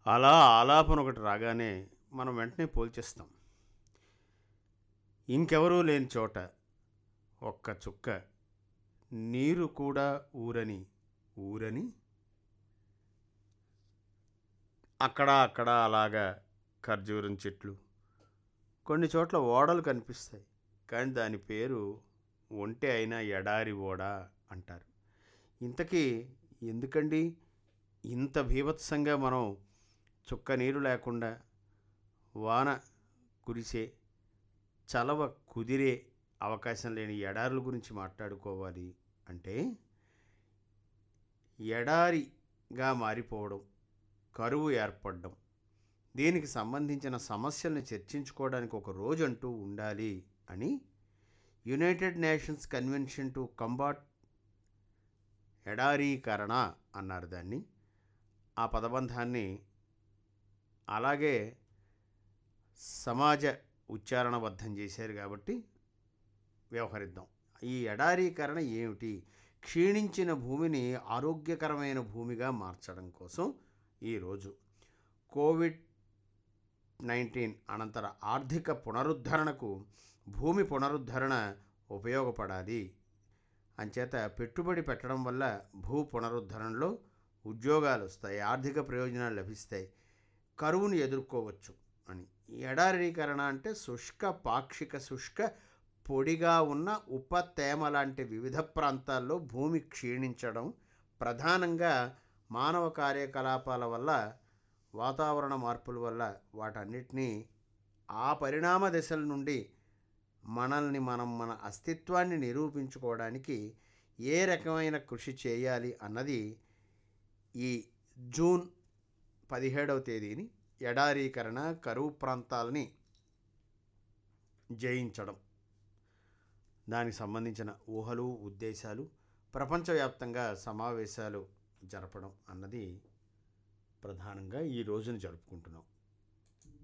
అలా ఆలాపన ఒకటి రాగానే మనం వెంటనే పోల్చేస్తాం ఇంకెవరూ లేని చోట ఒక్క చుక్క నీరు కూడా ఊరని ఊరని అక్కడ అక్కడ అలాగా ఖర్జూరం చెట్లు కొన్ని చోట్ల ఓడలు కనిపిస్తాయి కానీ దాని పేరు ఒంటె అయినా ఎడారి ఓడ అంటారు ఇంతకీ ఎందుకండి ఇంత భీభత్సంగా మనం చుక్క నీరు లేకుండా వాన కురిసే చలవ కుదిరే అవకాశం లేని ఎడారుల గురించి మాట్లాడుకోవాలి అంటే ఎడారిగా మారిపోవడం కరువు ఏర్పడడం దీనికి సంబంధించిన సమస్యల్ని చర్చించుకోవడానికి ఒక రోజు అంటూ ఉండాలి అని United Nations convention to combat ఎడారీకరణ అన్నారు దాన్ని ఆ పదబంధాన్ని అలాగే సమాజ ఉచ్చారణబద్ధం చేశారు కాబట్టి వ్యవహరిద్దాం ఈ ఎడారీకరణ ఏమిటి క్షీణించిన భూమిని ఆరోగ్యకరమైన భూమిగా మార్చడం కోసం ఈరోజు కోవిడ్ నైన్టీన్ అనంతర ఆర్థిక పునరుద్ధరణకు భూమి పునరుద్ధరణ ఉపయోగపడాలి అంచేత పెట్టుబడి పెట్టడం వల్ల భూ పునరుద్ధరణలో ఉద్యోగాలు వస్తాయి ఆర్థిక ప్రయోజనాలు లభిస్తాయి కరువును ఎదుర్కోవచ్చు అని ఎడారీకరణ అంటే శుష్క పాక్షిక శుష్క పొడిగా ఉన్న ఉపతేమ లాంటి వివిధ ప్రాంతాల్లో భూమి క్షీణించడం ప్రధానంగా మానవ కార్యకలాపాల వల్ల వాతావరణ మార్పుల వల్ల వాటన్నిటినీ ఆ పరిణామ దశల నుండి మనల్ని మనం మన అస్తిత్వాన్ని నిరూపించుకోవడానికి ఏ రకమైన కృషి చేయాలి అన్నది ఈ జూన్ పదిహేడవ తేదీని ఎడారీకరణ కరువు ప్రాంతాలని జయించడం దానికి సంబంధించిన ఊహలు ఉద్దేశాలు ప్రపంచవ్యాప్తంగా సమావేశాలు జరపడం అన్నది ప్రధానంగా ఈ రోజున జరుపుకుంటున్నాం